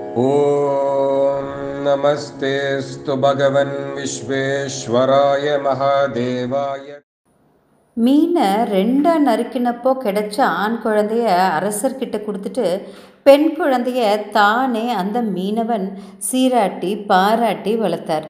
ॐ नमस्तेऽस्तु भगवन् विश्वेश्वराय महादेवाय மீனை ரெண்டாக நறுக்கினப்போ கிடைச்ச ஆண் குழந்தைய அரசர்கிட்ட கொடுத்துட்டு பெண் குழந்தைய தானே அந்த மீனவன் சீராட்டி பாராட்டி வளர்த்தார்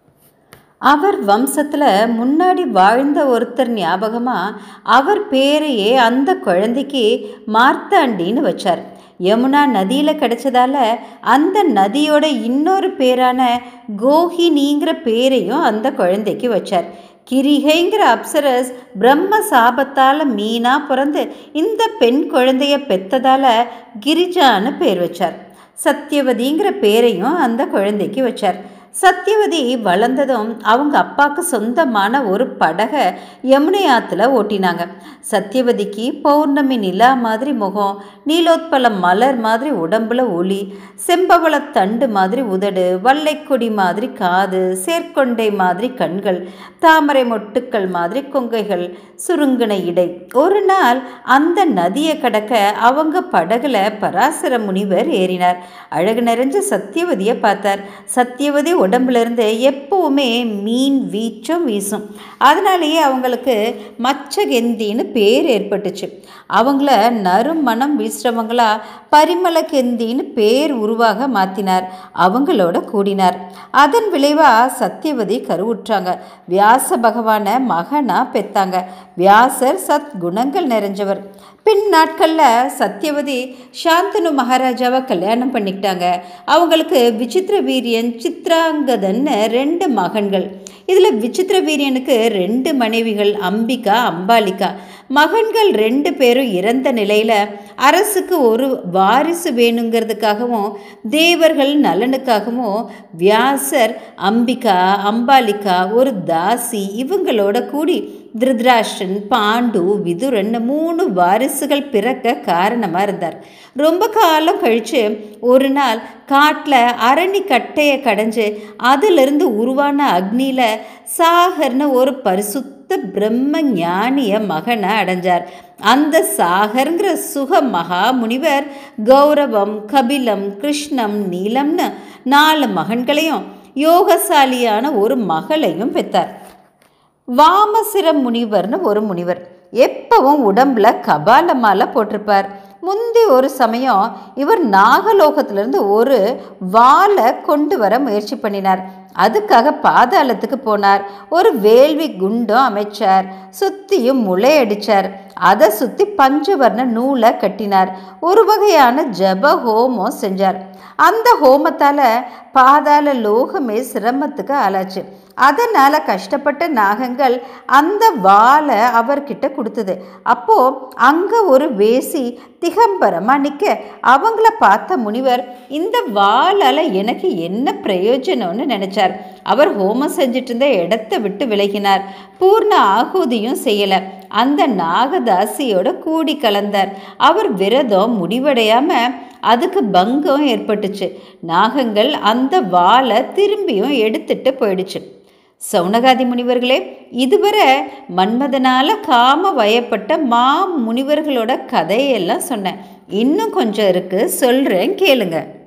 அவர் வம்சத்தில் முன்னாடி வாழ்ந்த ஒருத்தர் ஞாபகமாக அவர் பேரையே அந்த குழந்தைக்கு மார்த்தாண்டின்னு வச்சார் யமுனா நதியில் கிடைச்சதால அந்த நதியோட இன்னொரு பேரான கோஹினிங்கிற பேரையும் அந்த குழந்தைக்கு வச்சார் கிரிகைங்கிற அப்சரஸ் பிரம்ம சாபத்தால் மீனா பிறந்து இந்த பெண் குழந்தைய பெத்ததால கிரிஜான்னு பேர் வச்சார் சத்தியவதிங்கிற பேரையும் அந்த குழந்தைக்கு வச்சார் சத்தியவதி வளர்ந்ததும் அவங்க அப்பாவுக்கு சொந்தமான ஒரு படகை யமுனை ஆற்றுல ஓட்டினாங்க சத்தியவதிக்கு பௌர்ணமி நிலா மாதிரி முகம் நீலோத்பல மலர் மாதிரி உடம்புல ஒளி செம்பவள தண்டு மாதிரி உதடு வல்லைக்கொடி மாதிரி காது சேர்க்கொண்டை மாதிரி கண்கள் தாமரை மொட்டுக்கள் மாதிரி கொங்கைகள் சுருங்கின இடை ஒரு நாள் அந்த நதியை கடக்க அவங்க படகுல பராசர முனிவர் ஏறினார் அழகு நிறைஞ்ச சத்தியவதியை பார்த்தார் சத்தியவதி உடம்புல இருந்து எப்பவுமே மீன் வீச்சும் வீசும் அதனாலேயே அவங்களுக்கு மச்சகெந்தின்னு பேர் ஏற்பட்டுச்சு அவங்கள நறுமணம் வீசுறவங்களா பரிமள கெந்தின்னு பேர் உருவாக மாற்றினார் அவங்களோட கூடினார் அதன் விளைவாக சத்தியவதி கருவுற்றாங்க வியாச பகவான மகனா பெத்தாங்க வியாசர் சத் குணங்கள் நிறைஞ்சவர் பின் நாட்களில் சத்தியவதி சாந்தனு மகாராஜாவை கல்யாணம் பண்ணிக்கிட்டாங்க அவங்களுக்கு விசித்திர வீரியன் சித்ராங்கதன்னு ரெண்டு மகன்கள் இதில் விசித்திர வீரியனுக்கு ரெண்டு மனைவிகள் அம்பிகா அம்பாலிகா மகன்கள் ரெண்டு பேரும் இறந்த நிலையில் அரசுக்கு ஒரு வாரிசு வேணுங்கிறதுக்காகவும் தேவர்கள் நலனுக்காகவும் வியாசர் அம்பிகா அம்பாலிகா ஒரு தாசி இவங்களோட கூடி திருதராஷ்டன் பாண்டு விதுரன் மூணு வாரிசுகள் பிறக்க காரணமாக இருந்தார் ரொம்ப காலம் கழித்து ஒரு நாள் காட்டில் அரணி கட்டையை கடைஞ்சு அதிலிருந்து உருவான அக்னியில் சாகர்னு ஒரு பரிசுத்த பிரம்ம ஞானிய மகனை அடைஞ்சார் அந்த சாகர்ங்கிற சுக மகா முனிவர் கௌரவம் கபிலம் கிருஷ்ணம் நீலம்னு நாலு மகன்களையும் யோகசாலியான ஒரு மகளையும் பெற்றார் வாமசிர முனிவர்னு ஒரு முனிவர் எப்பவும் உடம்புல கபால மாலை போட்டிருப்பார் முந்தி ஒரு சமயம் இவர் நாகலோகத்திலிருந்து ஒரு வாளை கொண்டு வர முயற்சி பண்ணினார் அதுக்காக பாதாளத்துக்கு போனார் ஒரு வேள்வி குண்டும் அமைச்சார் சுத்தியும் முளையடிச்சார் அதை சுற்றி பஞ்சவர்ண நூலை கட்டினார் ஒரு வகையான ஜப ஹோமம் செஞ்சார் அந்த ஹோமத்தால் பாதாள லோகமே சிரமத்துக்கு ஆளாச்சு அதனால் கஷ்டப்பட்ட நாகங்கள் அந்த வாளை அவர்கிட்ட கொடுத்தது அப்போது அங்கே ஒரு வேசி திகம்பரமாக நிற்க அவங்கள பார்த்த முனிவர் இந்த வாளால் எனக்கு என்ன பிரயோஜனம்னு நினச்சார் அவர் ஹோமம் செஞ்சுட்டு இருந்த இடத்த விட்டு விலகினார் பூர்ண ஆகுதியும் செய்யலை அந்த நாகதாசியோட கூடி கலந்தார் அவர் விரதம் முடிவடையாமல் அதுக்கு பங்கம் ஏற்பட்டுச்சு நாகங்கள் அந்த வாளை திரும்பியும் எடுத்துட்டு போயிடுச்சு சௌனகாதி முனிவர்களே இதுவரை மன்மதனால் காம வயப்பட்ட மா முனிவர்களோட கதையெல்லாம் சொன்னேன் இன்னும் கொஞ்சம் இருக்குது சொல்கிறேன் கேளுங்க